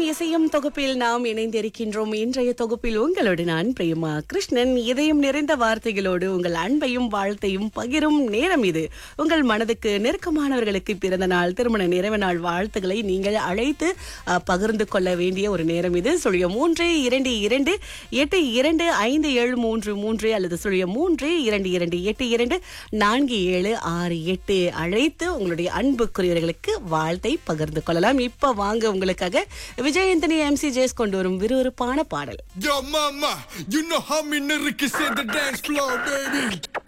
இசையும் தொகுப்பில் நாம் இணைந்திருக்கின்றோம் இன்றைய தொகுப்பில் உங்களோடு நான் பிரேமா கிருஷ்ணன் இதயம் நிறைந்த வார்த்தைகளோடு உங்கள் அன்பையும் வாழ்த்தையும் பகிரும் நேரம் இது உங்கள் மனதுக்கு நெருக்கமானவர்களுக்கு பிறந்த நாள் திருமண நிறைவு நாள் வாழ்த்துக்களை நீங்கள் அழைத்து அஹ், பகிர்ந்து கொள்ள வேண்டிய ஒரு நேரம் இது சுழிய மூன்று இரண்டு இரண்டு எட்டு இரண்டு ஐந்து ஏழு மூன்று மூன்று அல்லது சுழிய மூன்று இரண்டு இரண்டு எட்டு இரண்டு நான்கு ஏழு ஆறு எட்டு அழைத்து உங்களுடைய அன்புக்குரியவர்களுக்கு வாழ்த்தை பகிர்ந்து கொள்ளலாம் இப்ப வாங்க உங்களுக்காக விஜயந்தனி எம்சி ஜேஸ் கொண்டு வரும் விறுவிறுப்பான பாடல் Yo, mama, you know how me nigga can set the dance floor, baby.